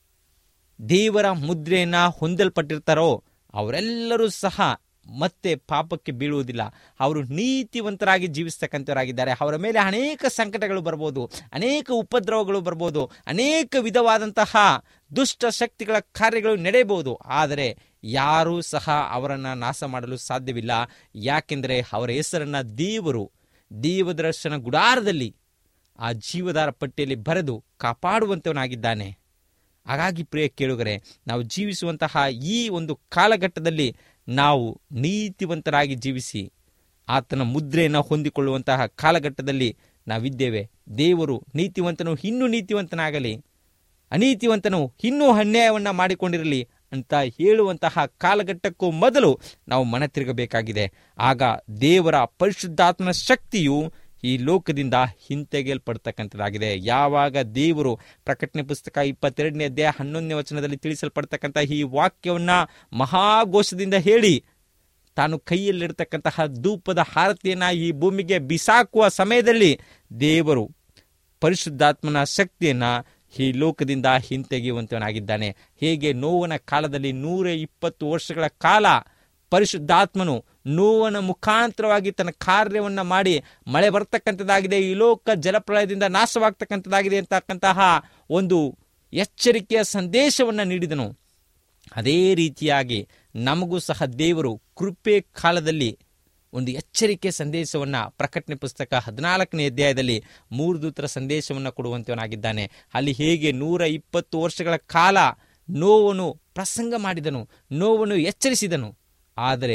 ದೇವರ ಮುದ್ರೆಯನ್ನು ಹೊಂದಲ್ಪಟ್ಟಿರ್ತಾರೋ ಅವರೆಲ್ಲರೂ ಸಹ ಮತ್ತೆ ಪಾಪಕ್ಕೆ ಬೀಳುವುದಿಲ್ಲ ಅವರು ನೀತಿವಂತರಾಗಿ ಜೀವಿಸ್ತಕ್ಕಂಥವರಾಗಿದ್ದಾರೆ ಅವರ ಮೇಲೆ ಅನೇಕ ಸಂಕಟಗಳು ಬರ್ಬೋದು ಅನೇಕ ಉಪದ್ರವಗಳು ಬರ್ಬೋದು ಅನೇಕ ವಿಧವಾದಂತಹ ದುಷ್ಟ ಶಕ್ತಿಗಳ ಕಾರ್ಯಗಳು ನಡೆಯಬಹುದು ಆದರೆ ಯಾರೂ ಸಹ ಅವರನ್ನು ನಾಶ ಮಾಡಲು ಸಾಧ್ಯವಿಲ್ಲ ಯಾಕೆಂದರೆ ಅವರ ಹೆಸರನ್ನು ದೇವರು ದೇವದರ್ಶನ ಗುಡಾರದಲ್ಲಿ ಆ ಜೀವದಾರ ಪಟ್ಟಿಯಲ್ಲಿ ಬರೆದು ಕಾಪಾಡುವಂತವನಾಗಿದ್ದಾನೆ ಹಾಗಾಗಿ ಪ್ರಿಯ ಕೇಳುಗರೆ ನಾವು ಜೀವಿಸುವಂತಹ ಈ ಒಂದು ಕಾಲಘಟ್ಟದಲ್ಲಿ ನಾವು ನೀತಿವಂತರಾಗಿ ಜೀವಿಸಿ ಆತನ ಮುದ್ರೆಯನ್ನು ಹೊಂದಿಕೊಳ್ಳುವಂತಹ ಕಾಲಘಟ್ಟದಲ್ಲಿ ನಾವಿದ್ದೇವೆ ದೇವರು ನೀತಿವಂತನು ಇನ್ನೂ ನೀತಿವಂತನಾಗಲಿ ಅನೀತಿವಂತನು ಇನ್ನೂ ಅನ್ಯಾಯವನ್ನು ಮಾಡಿಕೊಂಡಿರಲಿ ಅಂತ ಹೇಳುವಂತಹ ಕಾಲಘಟ್ಟಕ್ಕೂ ಮೊದಲು ನಾವು ಮನ ತಿರುಗಬೇಕಾಗಿದೆ ಆಗ ದೇವರ ಪರಿಶುದ್ಧಾತ್ಮನ ಶಕ್ತಿಯು ಈ ಲೋಕದಿಂದ ಹಿಂತೆಗೆಯಲ್ಪಡ್ತಕ್ಕಂಥದ್ದಾಗಿದೆ ಯಾವಾಗ ದೇವರು ಪ್ರಕಟಣೆ ಪುಸ್ತಕ ಇಪ್ಪತ್ತೆರಡನೇ ಅಧ್ಯಾಯ ಹನ್ನೊಂದನೇ ವಚನದಲ್ಲಿ ತಿಳಿಸಲ್ಪಡ್ತಕ್ಕಂಥ ಈ ವಾಕ್ಯವನ್ನ ಮಹಾಘೋಷದಿಂದ ಹೇಳಿ ತಾನು ಕೈಯಲ್ಲಿರ್ತಕ್ಕಂತಹ ಧೂಪದ ಹಾರತಿಯನ್ನ ಈ ಭೂಮಿಗೆ ಬಿಸಾಕುವ ಸಮಯದಲ್ಲಿ ದೇವರು ಪರಿಶುದ್ಧಾತ್ಮನ ಶಕ್ತಿಯನ್ನ ಈ ಲೋಕದಿಂದ ಹಿಂತೆಗೆಯುವಂತವನಾಗಿದ್ದಾನೆ ಹೇಗೆ ನೋವನ ಕಾಲದಲ್ಲಿ ನೂರ ಇಪ್ಪತ್ತು ವರ್ಷಗಳ ಕಾಲ ಪರಿಶುದ್ಧಾತ್ಮನು ನೋವನ ಮುಖಾಂತರವಾಗಿ ತನ್ನ ಕಾರ್ಯವನ್ನ ಮಾಡಿ ಮಳೆ ಬರ್ತಕ್ಕಂಥದ್ದಾಗಿದೆ ಈ ಲೋಕ ಜಲಪ್ರಳಯದಿಂದ ನಾಶವಾಗ್ತಕ್ಕಂಥದ್ದಾಗಿದೆ ಅಂತಕ್ಕಂತಹ ಒಂದು ಎಚ್ಚರಿಕೆಯ ಸಂದೇಶವನ್ನು ನೀಡಿದನು ಅದೇ ರೀತಿಯಾಗಿ ನಮಗೂ ಸಹ ದೇವರು ಕೃಪೆ ಕಾಲದಲ್ಲಿ ಒಂದು ಎಚ್ಚರಿಕೆ ಸಂದೇಶವನ್ನ ಪ್ರಕಟಣೆ ಪುಸ್ತಕ ಹದಿನಾಲ್ಕನೇ ಅಧ್ಯಾಯದಲ್ಲಿ ಮೂರು ದೂತರ ಸಂದೇಶವನ್ನು ಕೊಡುವಂತವನಾಗಿದ್ದಾನೆ ಅಲ್ಲಿ ಹೇಗೆ ನೂರ ಇಪ್ಪತ್ತು ವರ್ಷಗಳ ಕಾಲ ನೋವನ್ನು ಪ್ರಸಂಗ ಮಾಡಿದನು ನೋವನ್ನು ಎಚ್ಚರಿಸಿದನು ಆದರೆ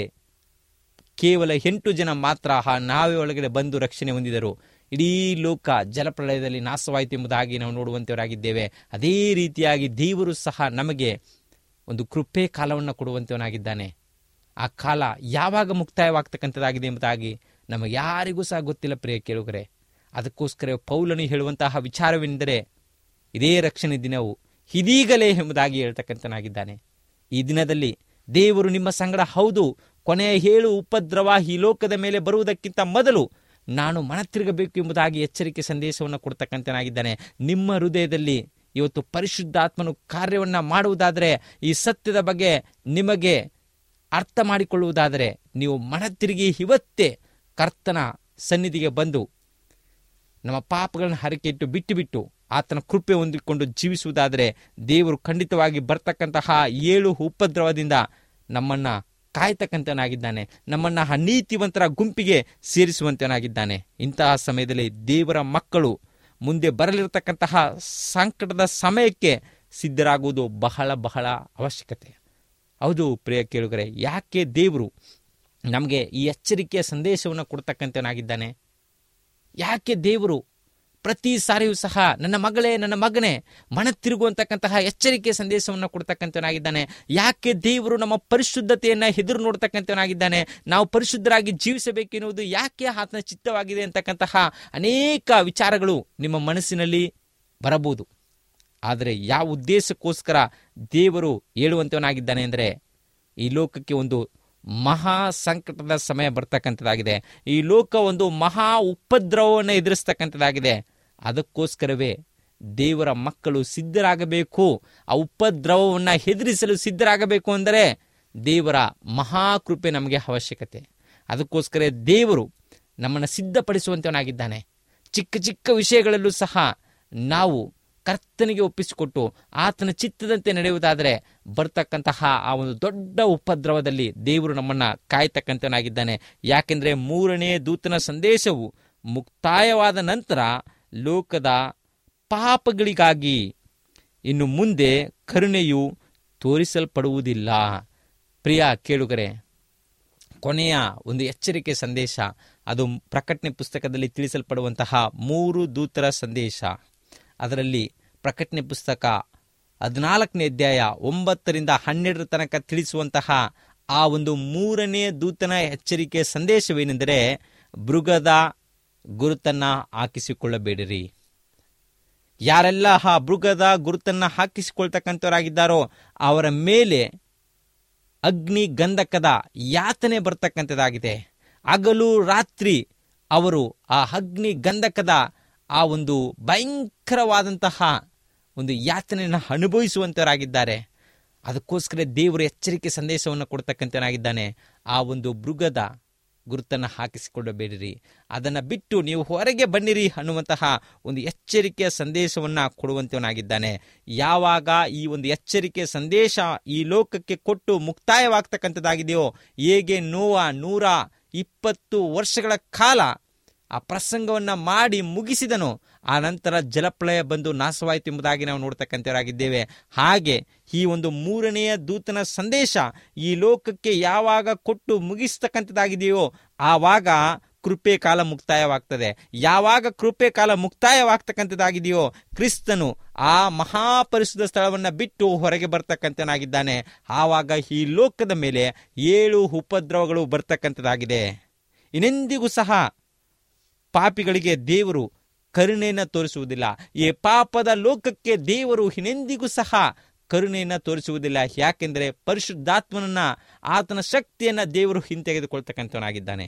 ಕೇವಲ ಎಂಟು ಜನ ಮಾತ್ರ ಆ ನಾವೆ ಒಳಗಡೆ ಬಂದು ರಕ್ಷಣೆ ಹೊಂದಿದರು ಇಡೀ ಲೋಕ ಜಲಪ್ರಳಯದಲ್ಲಿ ನಾಶವಾಯಿತು ಎಂಬುದಾಗಿ ನಾವು ನೋಡುವಂತವರಾಗಿದ್ದೇವೆ ಅದೇ ರೀತಿಯಾಗಿ ದೇವರು ಸಹ ನಮಗೆ ಒಂದು ಕೃಪೆ ಕಾಲವನ್ನು ಕೊಡುವಂತವನಾಗಿದ್ದಾನೆ ಆ ಕಾಲ ಯಾವಾಗ ಮುಕ್ತಾಯವಾಗ್ತಕ್ಕಂಥದ್ದಾಗಿದೆ ಎಂಬುದಾಗಿ ನಮಗೆ ಯಾರಿಗೂ ಸಹ ಗೊತ್ತಿಲ್ಲ ಪ್ರಿಯ ಕೇಳುಗರೆ ಅದಕ್ಕೋಸ್ಕರ ಪೌಲನು ಹೇಳುವಂತಹ ವಿಚಾರವೆಂದರೆ ಇದೇ ರಕ್ಷಣೆ ದಿನವು ಇದೀಗಲೇ ಎಂಬುದಾಗಿ ಹೇಳ್ತಕ್ಕಂಥನಾಗಿದ್ದಾನೆ ಈ ದಿನದಲ್ಲಿ ದೇವರು ನಿಮ್ಮ ಸಂಗಡ ಹೌದು ಕೊನೆಯ ಏಳು ಉಪದ್ರವ ಈ ಲೋಕದ ಮೇಲೆ ಬರುವುದಕ್ಕಿಂತ ಮೊದಲು ನಾನು ಮನ ತಿರುಗಬೇಕು ಎಂಬುದಾಗಿ ಎಚ್ಚರಿಕೆ ಸಂದೇಶವನ್ನು ಕೊಡ್ತಕ್ಕಂಥನಾಗಿದ್ದಾನೆ ನಿಮ್ಮ ಹೃದಯದಲ್ಲಿ ಇವತ್ತು ಪರಿಶುದ್ಧಾತ್ಮನು ಕಾರ್ಯವನ್ನ ಮಾಡುವುದಾದರೆ ಈ ಸತ್ಯದ ಬಗ್ಗೆ ನಿಮಗೆ ಅರ್ಥ ಮಾಡಿಕೊಳ್ಳುವುದಾದರೆ ನೀವು ಮನ ತಿರುಗಿ ಇವತ್ತೇ ಕರ್ತನ ಸನ್ನಿಧಿಗೆ ಬಂದು ನಮ್ಮ ಪಾಪಗಳನ್ನು ಹರಕೆ ಇಟ್ಟು ಬಿಟ್ಟು ಬಿಟ್ಟು ಆತನ ಕೃಪೆ ಹೊಂದಿಕೊಂಡು ಜೀವಿಸುವುದಾದರೆ ದೇವರು ಖಂಡಿತವಾಗಿ ಬರ್ತಕ್ಕಂತಹ ಏಳು ಉಪದ್ರವದಿಂದ ನಮ್ಮನ್ನ ಕಾಯ್ತಕ್ಕಂಥನಾಗಿದ್ದಾನೆ ನಮ್ಮನ್ನ ಅನೀತಿವಂತರ ಗುಂಪಿಗೆ ಸೇರಿಸುವಂತನಾಗಿದ್ದಾನೆ ಇಂತಹ ಸಮಯದಲ್ಲಿ ದೇವರ ಮಕ್ಕಳು ಮುಂದೆ ಬರಲಿರತಕ್ಕಂತಹ ಸಂಕಟದ ಸಮಯಕ್ಕೆ ಸಿದ್ಧರಾಗುವುದು ಬಹಳ ಬಹಳ ಅವಶ್ಯಕತೆ ಹೌದು ಪ್ರಿಯ ಕೇಳುಗರೆ ಯಾಕೆ ದೇವರು ನಮಗೆ ಈ ಎಚ್ಚರಿಕೆಯ ಸಂದೇಶವನ್ನು ಕೊಡ್ತಕ್ಕಂಥವನಾಗಿದ್ದಾನೆ ಯಾಕೆ ದೇವರು ಪ್ರತಿ ಸಾರಿಯೂ ಸಹ ನನ್ನ ಮಗಳೇ ನನ್ನ ಮಗನೇ ಮನ ತಿರುಗುವಂತಕ್ಕಂತಹ ಎಚ್ಚರಿಕೆ ಸಂದೇಶವನ್ನು ಕೊಡ್ತಕ್ಕಂಥವನಾಗಿದ್ದಾನೆ ಯಾಕೆ ದೇವರು ನಮ್ಮ ಪರಿಶುದ್ಧತೆಯನ್ನ ಎದುರು ನೋಡ್ತಕ್ಕಂಥವನಾಗಿದ್ದಾನೆ ನಾವು ಪರಿಶುದ್ಧರಾಗಿ ಜೀವಿಸಬೇಕೆನ್ನುವುದು ಯಾಕೆ ಆತನ ಚಿತ್ತವಾಗಿದೆ ಅಂತಕ್ಕಂತಹ ಅನೇಕ ವಿಚಾರಗಳು ನಿಮ್ಮ ಮನಸ್ಸಿನಲ್ಲಿ ಬರಬಹುದು ಆದರೆ ಯಾವ ಉದ್ದೇಶಕ್ಕೋಸ್ಕರ ದೇವರು ಹೇಳುವಂತವನಾಗಿದ್ದಾನೆ ಅಂದರೆ ಈ ಲೋಕಕ್ಕೆ ಒಂದು ಮಹಾ ಸಂಕಟದ ಸಮಯ ಬರ್ತಕ್ಕಂಥದ್ದಾಗಿದೆ ಈ ಲೋಕ ಒಂದು ಮಹಾ ಉಪದ್ರವವನ್ನು ಎದುರಿಸ್ತಕ್ಕಂಥದ್ದಾಗಿದೆ ಅದಕ್ಕೋಸ್ಕರವೇ ದೇವರ ಮಕ್ಕಳು ಸಿದ್ಧರಾಗಬೇಕು ಆ ಉಪದ್ರವವನ್ನು ಎದುರಿಸಲು ಸಿದ್ಧರಾಗಬೇಕು ಅಂದರೆ ದೇವರ ಮಹಾಕೃಪೆ ನಮಗೆ ಅವಶ್ಯಕತೆ ಅದಕ್ಕೋಸ್ಕರ ದೇವರು ನಮ್ಮನ್ನು ಸಿದ್ಧಪಡಿಸುವಂತವನಾಗಿದ್ದಾನೆ ಚಿಕ್ಕ ಚಿಕ್ಕ ವಿಷಯಗಳಲ್ಲೂ ಸಹ ನಾವು ಕರ್ತನಿಗೆ ಒಪ್ಪಿಸಿಕೊಟ್ಟು ಆತನ ಚಿತ್ತದಂತೆ ನಡೆಯುವುದಾದರೆ ಬರ್ತಕ್ಕಂತಹ ಆ ಒಂದು ದೊಡ್ಡ ಉಪದ್ರವದಲ್ಲಿ ದೇವರು ನಮ್ಮನ್ನ ಕಾಯ್ತಕ್ಕಂಥನಾಗಿದ್ದಾನೆ ಯಾಕೆಂದ್ರೆ ಮೂರನೇ ದೂತನ ಸಂದೇಶವು ಮುಕ್ತಾಯವಾದ ನಂತರ ಲೋಕದ ಪಾಪಗಳಿಗಾಗಿ ಇನ್ನು ಮುಂದೆ ಕರುಣೆಯು ತೋರಿಸಲ್ಪಡುವುದಿಲ್ಲ ಪ್ರಿಯ ಕೇಳುಗರೆ ಕೊನೆಯ ಒಂದು ಎಚ್ಚರಿಕೆ ಸಂದೇಶ ಅದು ಪ್ರಕಟಣೆ ಪುಸ್ತಕದಲ್ಲಿ ತಿಳಿಸಲ್ಪಡುವಂತಹ ಮೂರು ದೂತರ ಸಂದೇಶ ಅದರಲ್ಲಿ ಪ್ರಕಟಣೆ ಪುಸ್ತಕ ಹದಿನಾಲ್ಕನೇ ಅಧ್ಯಾಯ ಒಂಬತ್ತರಿಂದ ಹನ್ನೆರಡರ ತನಕ ತಿಳಿಸುವಂತಹ ಆ ಒಂದು ಮೂರನೇ ದೂತನ ಎಚ್ಚರಿಕೆ ಸಂದೇಶವೇನೆಂದರೆ ಮೃಗದ ಗುರುತನ್ನ ಹಾಕಿಸಿಕೊಳ್ಳಬೇಡಿರಿ ಯಾರೆಲ್ಲ ಆ ಮೃಗದ ಗುರುತನ್ನ ಹಾಕಿಸಿಕೊಳ್ತಕ್ಕಂಥವರಾಗಿದ್ದಾರೋ ಅವರ ಮೇಲೆ ಅಗ್ನಿ ಗಂಧಕದ ಯಾತನೆ ಬರ್ತಕ್ಕಂಥದ್ದಾಗಿದೆ ಹಗಲು ರಾತ್ರಿ ಅವರು ಆ ಅಗ್ನಿ ಗಂಧಕದ ಆ ಒಂದು ಭಯಂಕರವಾದಂತಹ ಒಂದು ಯಾತನೆಯನ್ನು ಅನುಭವಿಸುವಂತವರಾಗಿದ್ದಾರೆ ಅದಕ್ಕೋಸ್ಕರ ದೇವರು ಎಚ್ಚರಿಕೆ ಸಂದೇಶವನ್ನು ಕೊಡ್ತಕ್ಕಂಥನಾಗಿದ್ದಾನೆ ಆ ಒಂದು ಮೃಗದ ಗುರುತನ್ನು ಹಾಕಿಸಿಕೊಳ್ಳಬೇಡಿರಿ ಅದನ್ನು ಬಿಟ್ಟು ನೀವು ಹೊರಗೆ ಬನ್ನಿರಿ ಅನ್ನುವಂತಹ ಒಂದು ಎಚ್ಚರಿಕೆಯ ಸಂದೇಶವನ್ನು ಕೊಡುವಂತವನಾಗಿದ್ದಾನೆ ಯಾವಾಗ ಈ ಒಂದು ಎಚ್ಚರಿಕೆ ಸಂದೇಶ ಈ ಲೋಕಕ್ಕೆ ಕೊಟ್ಟು ಮುಕ್ತಾಯವಾಗ್ತಕ್ಕಂಥದ್ದಾಗಿದೆಯೋ ಹೇಗೆ ನೋವ ನೂರ ಇಪ್ಪತ್ತು ವರ್ಷಗಳ ಕಾಲ ಆ ಪ್ರಸಂಗವನ್ನ ಮಾಡಿ ಮುಗಿಸಿದನು ಆ ನಂತರ ಜಲಪ್ರಳಯ ಬಂದು ನಾಶವಾಯಿತು ಎಂಬುದಾಗಿ ನಾವು ನೋಡ್ತಕ್ಕಂಥವರಾಗಿದ್ದೇವೆ ಹಾಗೆ ಈ ಒಂದು ಮೂರನೆಯ ದೂತನ ಸಂದೇಶ ಈ ಲೋಕಕ್ಕೆ ಯಾವಾಗ ಕೊಟ್ಟು ಮುಗಿಸ್ತಕ್ಕಂಥದ್ದಾಗಿದೆಯೋ ಆವಾಗ ಕೃಪೆ ಕಾಲ ಮುಕ್ತಾಯವಾಗ್ತದೆ ಯಾವಾಗ ಕೃಪೆ ಕಾಲ ಮುಕ್ತಾಯವಾಗ್ತಕ್ಕಂಥದ್ದಾಗಿದೆಯೋ ಕ್ರಿಸ್ತನು ಆ ಮಹಾಪರಿಶುದ್ಧ ಸ್ಥಳವನ್ನ ಬಿಟ್ಟು ಹೊರಗೆ ಬರ್ತಕ್ಕಂಥನಾಗಿದ್ದಾನೆ ಆವಾಗ ಈ ಲೋಕದ ಮೇಲೆ ಏಳು ಉಪದ್ರವಗಳು ಬರ್ತಕ್ಕಂಥದ್ದಾಗಿದೆ ಇನ್ನೆಂದಿಗೂ ಸಹ ಪಾಪಿಗಳಿಗೆ ದೇವರು ಕರುಣೆಯನ್ನು ತೋರಿಸುವುದಿಲ್ಲ ಈ ಪಾಪದ ಲೋಕಕ್ಕೆ ದೇವರು ಇನ್ನೆಂದಿಗೂ ಸಹ ಕರುಣೆಯನ್ನು ತೋರಿಸುವುದಿಲ್ಲ ಯಾಕೆಂದರೆ ಪರಿಶುದ್ಧಾತ್ಮನನ್ನ ಆತನ ಶಕ್ತಿಯನ್ನ ದೇವರು ಹಿಂತೆಗೆದುಕೊಳ್ತಕ್ಕಂಥವನಾಗಿದ್ದಾನೆ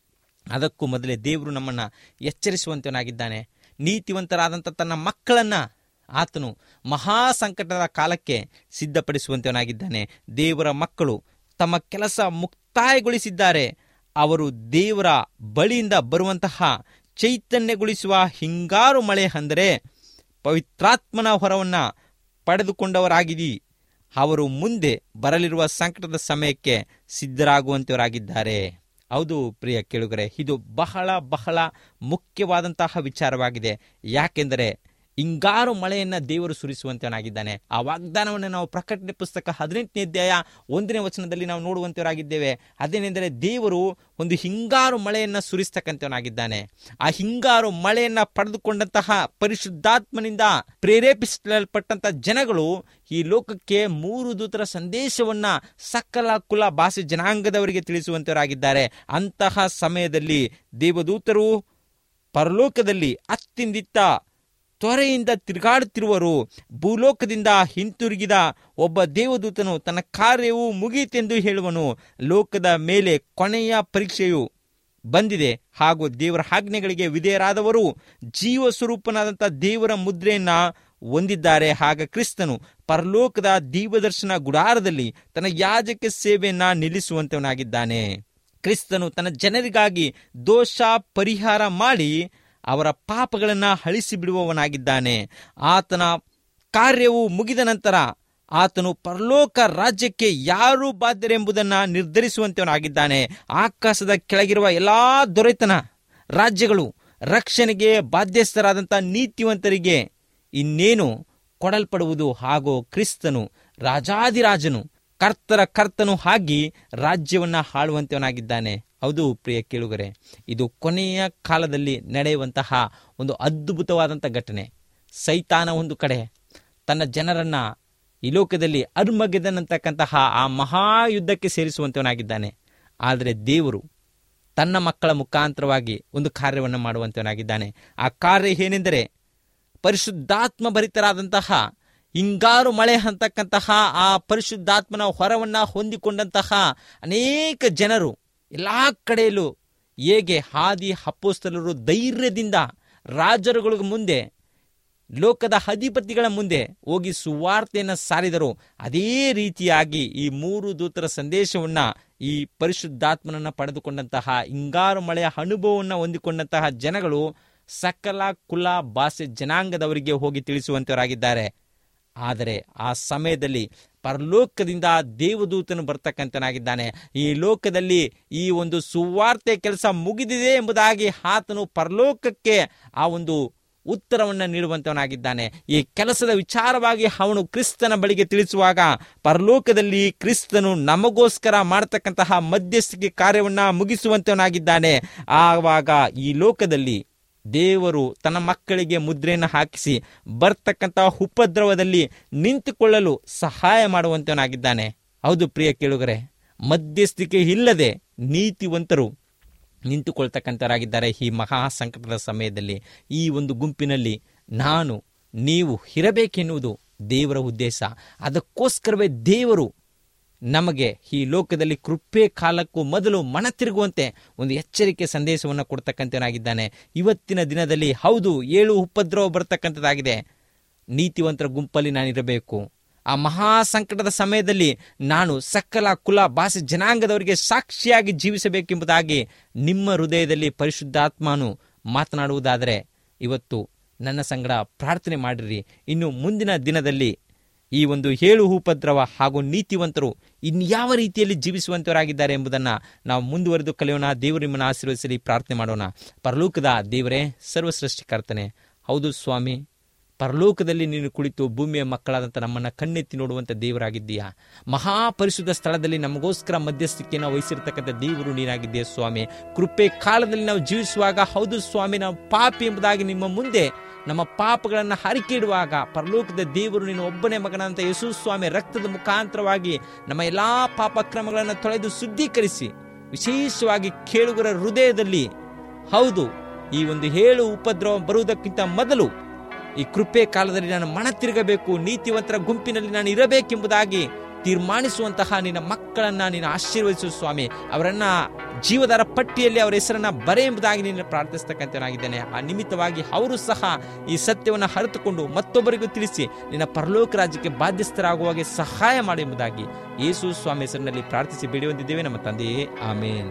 ಅದಕ್ಕೂ ಮೊದಲೇ ದೇವರು ನಮ್ಮನ್ನ ಎಚ್ಚರಿಸುವಂತವನಾಗಿದ್ದಾನೆ ನೀತಿವಂತರಾದಂಥ ತನ್ನ ಮಕ್ಕಳನ್ನ ಆತನು ಮಹಾ ಸಂಕಟದ ಕಾಲಕ್ಕೆ ಸಿದ್ಧಪಡಿಸುವಂತವನಾಗಿದ್ದಾನೆ ದೇವರ ಮಕ್ಕಳು ತಮ್ಮ ಕೆಲಸ ಮುಕ್ತಾಯಗೊಳಿಸಿದ್ದಾರೆ ಅವರು ದೇವರ ಬಳಿಯಿಂದ ಬರುವಂತಹ ಚೈತನ್ಯಗೊಳಿಸುವ ಹಿಂಗಾರು ಮಳೆ ಅಂದರೆ ಪವಿತ್ರಾತ್ಮನ ಹೊರವನ್ನ ಪಡೆದುಕೊಂಡವರಾಗಿದ್ದೀ ಅವರು ಮುಂದೆ ಬರಲಿರುವ ಸಂಕಟದ ಸಮಯಕ್ಕೆ ಸಿದ್ಧರಾಗುವಂತವರಾಗಿದ್ದಾರೆ ಹೌದು ಪ್ರಿಯ ಕೇಳುಗರೆ ಇದು ಬಹಳ ಬಹಳ ಮುಖ್ಯವಾದಂತಹ ವಿಚಾರವಾಗಿದೆ ಯಾಕೆಂದರೆ ಹಿಂಗಾರು ಮಳೆಯನ್ನ ದೇವರು ಸುರಿಸುವಂತನಾಗಿದ್ದಾನೆ ಆ ವಾಗ್ದಾನವನ್ನು ನಾವು ಪ್ರಕಟಣೆ ಪುಸ್ತಕ ಹದಿನೆಂಟನೇ ಅಧ್ಯಾಯ ಒಂದನೇ ವಚನದಲ್ಲಿ ನಾವು ನೋಡುವಂತವರಾಗಿದ್ದೇವೆ ಅದೇನೆಂದರೆ ದೇವರು ಒಂದು ಹಿಂಗಾರು ಮಳೆಯನ್ನ ಸುರಿಸ್ತಕ್ಕಂಥವನಾಗಿದ್ದಾನೆ ಆ ಹಿಂಗಾರು ಮಳೆಯನ್ನ ಪಡೆದುಕೊಂಡಂತಹ ಪರಿಶುದ್ಧಾತ್ಮನಿಂದ ಪ್ರೇರೇಪಿಸಲ್ಪಟ್ಟಂತಹ ಜನಗಳು ಈ ಲೋಕಕ್ಕೆ ಮೂರು ದೂತರ ಸಂದೇಶವನ್ನ ಸಕಲ ಕುಲ ಭಾಷೆ ಜನಾಂಗದವರಿಗೆ ತಿಳಿಸುವಂತವರಾಗಿದ್ದಾರೆ ಅಂತಹ ಸಮಯದಲ್ಲಿ ದೇವದೂತರು ಪರಲೋಕದಲ್ಲಿ ಅತ್ತಿಂದಿತ್ತ ತ್ವರೆಯಿಂದ ತಿರುಗಾಡುತ್ತಿರುವರು ಭೂಲೋಕದಿಂದ ಹಿಂತಿರುಗಿದ ಒಬ್ಬ ದೇವದೂತನು ತನ್ನ ಕಾರ್ಯವು ಮುಗಿಯಿತೆಂದು ಹೇಳುವನು ಲೋಕದ ಮೇಲೆ ಕೊನೆಯ ಪರೀಕ್ಷೆಯು ಬಂದಿದೆ ಹಾಗೂ ದೇವರ ಆಜ್ಞೆಗಳಿಗೆ ವಿಧೇಯರಾದವರು ಜೀವ ಸ್ವರೂಪನಾದಂಥ ದೇವರ ಮುದ್ರೆಯನ್ನ ಹೊಂದಿದ್ದಾರೆ ಆಗ ಕ್ರಿಸ್ತನು ಪರಲೋಕದ ದೀಪದರ್ಶನ ಗುಡಾರದಲ್ಲಿ ತನ್ನ ಯಾಜಕ ಸೇವೆಯನ್ನ ನಿಲ್ಲಿಸುವಂತವನಾಗಿದ್ದಾನೆ ಕ್ರಿಸ್ತನು ತನ್ನ ಜನರಿಗಾಗಿ ದೋಷ ಪರಿಹಾರ ಮಾಡಿ ಅವರ ಪಾಪಗಳನ್ನ ಅಳಿಸಿ ಬಿಡುವವನಾಗಿದ್ದಾನೆ ಆತನ ಕಾರ್ಯವು ಮುಗಿದ ನಂತರ ಆತನು ಪರಲೋಕ ರಾಜ್ಯಕ್ಕೆ ಯಾರು ಬಾಧ್ಯರೆಂಬುದನ್ನ ನಿರ್ಧರಿಸುವಂತವನಾಗಿದ್ದಾನೆ ಆಕಾಶದ ಕೆಳಗಿರುವ ಎಲ್ಲಾ ದೊರೆತನ ರಾಜ್ಯಗಳು ರಕ್ಷಣೆಗೆ ಬಾಧ್ಯಸ್ಥರಾದಂಥ ನೀತಿವಂತರಿಗೆ ಇನ್ನೇನು ಕೊಡಲ್ಪಡುವುದು ಹಾಗೂ ಕ್ರಿಸ್ತನು ರಾಜಾದಿರಾಜನು ಕರ್ತರ ಕರ್ತನು ಆಗಿ ರಾಜ್ಯವನ್ನ ಆಳುವಂತವನಾಗಿದ್ದಾನೆ ಹೌದು ಪ್ರಿಯ ಕೇಳುಗರೆ ಇದು ಕೊನೆಯ ಕಾಲದಲ್ಲಿ ನಡೆಯುವಂತಹ ಒಂದು ಅದ್ಭುತವಾದಂಥ ಘಟನೆ ಸೈತಾನ ಒಂದು ಕಡೆ ತನ್ನ ಜನರನ್ನ ಈ ಲೋಕದಲ್ಲಿ ಅರ್ಮಗೆದನ್ ಅಂತಕ್ಕಂತಹ ಆ ಮಹಾಯುದ್ಧಕ್ಕೆ ಸೇರಿಸುವಂತವನಾಗಿದ್ದಾನೆ ಆದರೆ ದೇವರು ತನ್ನ ಮಕ್ಕಳ ಮುಖಾಂತರವಾಗಿ ಒಂದು ಕಾರ್ಯವನ್ನು ಮಾಡುವಂತವನಾಗಿದ್ದಾನೆ ಆ ಕಾರ್ಯ ಏನೆಂದರೆ ಪರಿಶುದ್ಧಾತ್ಮ ಭರಿತರಾದಂತಹ ಹಿಂಗಾರು ಮಳೆ ಅಂತಕ್ಕಂತಹ ಆ ಪರಿಶುದ್ಧಾತ್ಮನ ಹೊರವನ್ನ ಹೊಂದಿಕೊಂಡಂತಹ ಅನೇಕ ಜನರು ಎಲ್ಲಾ ಕಡೆಯಲ್ಲೂ ಹೇಗೆ ಹಾದಿ ಅಪ್ಪೋಸ್ತಲರು ಧೈರ್ಯದಿಂದ ರಾಜರುಗಳ ಮುಂದೆ ಲೋಕದ ಅಧಿಪತಿಗಳ ಮುಂದೆ ಹೋಗಿ ಸುವಾರ್ತೆಯನ್ನು ಸಾರಿದರು ಅದೇ ರೀತಿಯಾಗಿ ಈ ಮೂರು ದೂತರ ಸಂದೇಶವನ್ನ ಈ ಪರಿಶುದ್ಧಾತ್ಮನನ್ನ ಪಡೆದುಕೊಂಡಂತಹ ಹಿಂಗಾರು ಮಳೆಯ ಅನುಭವವನ್ನು ಹೊಂದಿಕೊಂಡಂತಹ ಜನಗಳು ಸಕಲ ಕುಲ ಭಾಷೆ ಜನಾಂಗದವರಿಗೆ ಹೋಗಿ ತಿಳಿಸುವಂತವರಾಗಿದ್ದಾರೆ ಆದರೆ ಆ ಸಮಯದಲ್ಲಿ ಪರಲೋಕದಿಂದ ದೇವದೂತನು ಬರ್ತಕ್ಕಂಥನಾಗಿದ್ದಾನೆ ಈ ಲೋಕದಲ್ಲಿ ಈ ಒಂದು ಸುವಾರ್ತೆ ಕೆಲಸ ಮುಗಿದಿದೆ ಎಂಬುದಾಗಿ ಆತನು ಪರಲೋಕಕ್ಕೆ ಆ ಒಂದು ಉತ್ತರವನ್ನು ನೀಡುವಂತವನಾಗಿದ್ದಾನೆ ಈ ಕೆಲಸದ ವಿಚಾರವಾಗಿ ಅವನು ಕ್ರಿಸ್ತನ ಬಳಿಗೆ ತಿಳಿಸುವಾಗ ಪರಲೋಕದಲ್ಲಿ ಕ್ರಿಸ್ತನು ನಮಗೋಸ್ಕರ ಮಾಡತಕ್ಕಂತಹ ಮಧ್ಯಸ್ಥಿಕೆ ಕಾರ್ಯವನ್ನ ಮುಗಿಸುವಂತವನಾಗಿದ್ದಾನೆ ಆವಾಗ ಈ ಲೋಕದಲ್ಲಿ ದೇವರು ತನ್ನ ಮಕ್ಕಳಿಗೆ ಮುದ್ರೆಯನ್ನು ಹಾಕಿಸಿ ಬರ್ತಕ್ಕಂತಹ ಉಪದ್ರವದಲ್ಲಿ ನಿಂತುಕೊಳ್ಳಲು ಸಹಾಯ ಮಾಡುವಂತವನಾಗಿದ್ದಾನೆ ಹೌದು ಪ್ರಿಯ ಕೇಳುಗರೆ ಮಧ್ಯಸ್ಥಿಕೆ ಇಲ್ಲದೆ ನೀತಿವಂತರು ನಿಂತುಕೊಳ್ತಕ್ಕಂಥವರಾಗಿದ್ದಾರೆ ಈ ಮಹಾ ಸಂಕಟದ ಸಮಯದಲ್ಲಿ ಈ ಒಂದು ಗುಂಪಿನಲ್ಲಿ ನಾನು ನೀವು ಇರಬೇಕೆನ್ನುವುದು ದೇವರ ಉದ್ದೇಶ ಅದಕ್ಕೋಸ್ಕರವೇ ದೇವರು ನಮಗೆ ಈ ಲೋಕದಲ್ಲಿ ಕೃಪೆ ಕಾಲಕ್ಕೂ ಮೊದಲು ಮನ ತಿರುಗುವಂತೆ ಒಂದು ಎಚ್ಚರಿಕೆ ಸಂದೇಶವನ್ನು ಕೊಡ್ತಕ್ಕಂಥವನಾಗಿದ್ದಾನೆ ಇವತ್ತಿನ ದಿನದಲ್ಲಿ ಹೌದು ಏಳು ಉಪದ್ರವ ಬರ್ತಕ್ಕಂಥದ್ದಾಗಿದೆ ನೀತಿವಂತರ ಗುಂಪಲ್ಲಿ ನಾನಿರಬೇಕು ಆ ಮಹಾ ಸಂಕಟದ ಸಮಯದಲ್ಲಿ ನಾನು ಸಕಲ ಕುಲ ಭಾಷೆ ಜನಾಂಗದವರಿಗೆ ಸಾಕ್ಷಿಯಾಗಿ ಜೀವಿಸಬೇಕೆಂಬುದಾಗಿ ನಿಮ್ಮ ಹೃದಯದಲ್ಲಿ ಪರಿಶುದ್ಧಾತ್ಮನು ಮಾತನಾಡುವುದಾದರೆ ಇವತ್ತು ನನ್ನ ಸಂಗಡ ಪ್ರಾರ್ಥನೆ ಮಾಡಿರಿ ಇನ್ನು ಮುಂದಿನ ದಿನದಲ್ಲಿ ಈ ಒಂದು ಏಳು ಉಪದ್ರವ ಹಾಗೂ ನೀತಿವಂತರು ಇನ್ಯಾವ ರೀತಿಯಲ್ಲಿ ಜೀವಿಸುವಂತವರಾಗಿದ್ದಾರೆ ಎಂಬುದನ್ನು ನಾವು ಮುಂದುವರೆದು ಕಲಿಯೋಣ ದೇವರು ನಿಮ್ಮನ್ನು ಆಶೀರ್ವದಿಸಲಿ ಪ್ರಾರ್ಥನೆ ಮಾಡೋಣ ಪರಲೋಕದ ದೇವರೇ ಸರ್ವ ಸೃಷ್ಟಿಕರ್ತನೆ ಹೌದು ಸ್ವಾಮಿ ಪರಲೋಕದಲ್ಲಿ ನೀನು ಕುಳಿತು ಭೂಮಿಯ ಮಕ್ಕಳಾದಂಥ ನಮ್ಮನ್ನು ಕಣ್ಣೆತ್ತಿ ನೋಡುವಂಥ ದೇವರಾಗಿದ್ದೀಯಾ ಮಹಾಪರಿಶುದ್ಧ ಸ್ಥಳದಲ್ಲಿ ನಮಗೋಸ್ಕರ ಮಧ್ಯಸ್ಥಿಕೆಯನ್ನು ವಹಿಸಿರ್ತಕ್ಕಂಥ ದೇವರು ನೀನಾಗಿದ್ದೀಯ ಸ್ವಾಮಿ ಕೃಪೆ ಕಾಲದಲ್ಲಿ ನಾವು ಜೀವಿಸುವಾಗ ಹೌದು ಸ್ವಾಮಿ ನಾವು ಪಾಪಿ ಎಂಬುದಾಗಿ ನಿಮ್ಮ ಮುಂದೆ ನಮ್ಮ ಪಾಪಗಳನ್ನು ಹರಿಕೆ ಇಡುವಾಗ ಪರಲೋಕದ ದೇವರು ನೀನು ಒಬ್ಬನೇ ಮಗನಂತ ಯೇಸು ಸ್ವಾಮಿ ರಕ್ತದ ಮುಖಾಂತರವಾಗಿ ನಮ್ಮ ಎಲ್ಲಾ ಪಾಪಕ್ರಮಗಳನ್ನು ತೊಳೆದು ಶುದ್ಧೀಕರಿಸಿ ವಿಶೇಷವಾಗಿ ಕೇಳುಗರ ಹೃದಯದಲ್ಲಿ ಹೌದು ಈ ಒಂದು ಏಳು ಉಪದ್ರವ ಬರುವುದಕ್ಕಿಂತ ಮೊದಲು ಈ ಕೃಪೆ ಕಾಲದಲ್ಲಿ ನಾನು ಮನ ತಿರುಗಬೇಕು ನೀತಿವಂತರ ಗುಂಪಿನಲ್ಲಿ ನಾನು ಇರಬೇಕೆಂಬುದಾಗಿ ತೀರ್ಮಾನಿಸುವಂತಹ ನಿನ್ನ ಮಕ್ಕಳನ್ನ ನೀನು ಆಶೀರ್ವದಿಸು ಸ್ವಾಮಿ ಅವರನ್ನ ಜೀವದಾರ ಪಟ್ಟಿಯಲ್ಲಿ ಅವರ ಹೆಸರನ್ನ ಬರೆ ಎಂಬುದಾಗಿ ನೀನು ಪ್ರಾರ್ಥಿಸ್ತಕ್ಕಂಥನಾಗಿದ್ದೇನೆ ಆ ನಿಮಿತ್ತವಾಗಿ ಅವರು ಸಹ ಈ ಸತ್ಯವನ್ನು ಅರಿತುಕೊಂಡು ಮತ್ತೊಬ್ಬರಿಗೂ ತಿಳಿಸಿ ನಿನ್ನ ಪರಲೋಕ ರಾಜ್ಯಕ್ಕೆ ಬಾಧ್ಯಸ್ಥರಾಗುವಾಗೆ ಸಹಾಯ ಮಾಡು ಎಂಬುದಾಗಿ ಯೇಸು ಸ್ವಾಮಿ ಹೆಸರಿನಲ್ಲಿ ಪ್ರಾರ್ಥಿಸಿ ಬೇಡಿ ಹೊಂದಿದ್ದೇವೆ ನಮ್ಮ ತಂದೆಯೇ ಆಮೇನ್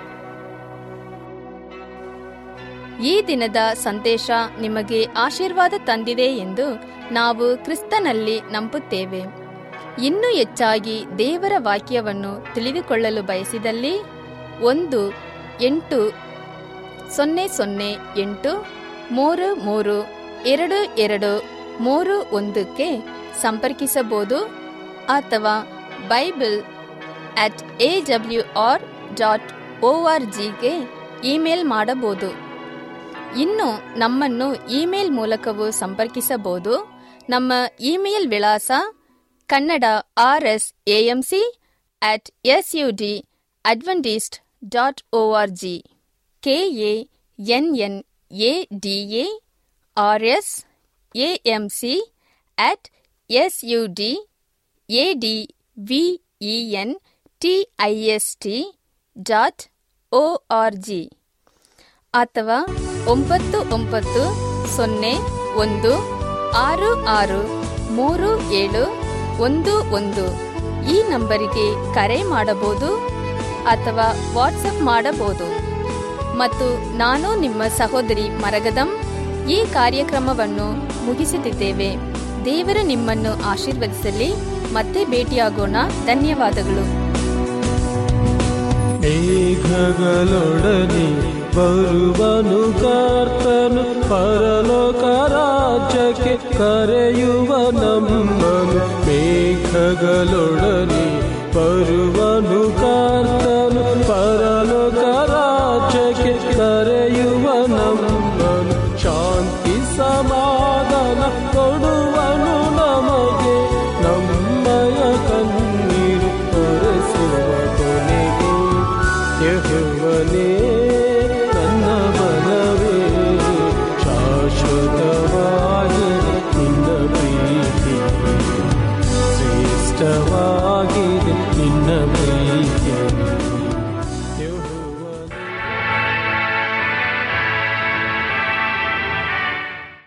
ಈ ದಿನದ ಸಂದೇಶ ನಿಮಗೆ ಆಶೀರ್ವಾದ ತಂದಿದೆ ಎಂದು ನಾವು ಕ್ರಿಸ್ತನಲ್ಲಿ ನಂಬುತ್ತೇವೆ ಇನ್ನೂ ಹೆಚ್ಚಾಗಿ ದೇವರ ವಾಕ್ಯವನ್ನು ತಿಳಿದುಕೊಳ್ಳಲು ಬಯಸಿದಲ್ಲಿ ಒಂದು ಎಂಟು ಸೊನ್ನೆ ಸೊನ್ನೆ ಎಂಟು ಮೂರು ಮೂರು ಎರಡು ಎರಡು ಮೂರು ಒಂದಕ್ಕೆ ಸಂಪರ್ಕಿಸಬಹುದು ಅಥವಾ Bible at A W R dot O R ಜಿಗೆ ಇಮೇಲ್ ಮಾಡಬಹುದು ಇನ್ನು ನಮ್ಮನ್ನು ಇಮೇಲ್ ಮೂಲಕವೂ ಸಂಪರ್ಕಿಸಬಹುದು ನಮ್ಮ ಇಮೇಲ್ ವಿಳಾಸ Kannada R S AMC at S U D Adventist dot O R G K A N N A D A R S AMC at S U D A D V E N T I S T dot O R G ಅಥವಾ ಒಂಬತ್ತು ಒಂಬತ್ತು ಸೊನ್ನೆ ಒಂದು ಆರು ಆರು ಮೂರು ಏಳು ಒಂದು ಒಂದು ಈ ನಂಬರಿಗೆ ಕರೆ ಮಾಡಬಹುದು ಅಥವಾ ವಾಟ್ಸಪ್ ಮಾಡಬಹುದು ಮತ್ತು ನಾನು ನಿಮ್ಮ ಸಹೋದರಿ ಮರಗದಂ ಈ ಕಾರ್ಯಕ್ರಮವನ್ನು ಮುಗಿಸುತ್ತಿದ್ದೇವೆ ದೇವರು ನಿಮ್ಮನ್ನು ಆಶೀರ್ವದಿಸಲಿ ಮತ್ತೆ ಭೇಟಿಯಾಗೋಣ ಧನ್ಯವಾದಗಳು ಮೇಘಗಳೊಡನೆ ಬರುವನು ಕರ್ತನು ಪರಲೋಕ ರಾಜ್ಯಕ್ಕೆ ಕರೆಯುವ ನಮ್ಮನು ಮೇಘಗಳೊಡನೆ ಬರುವ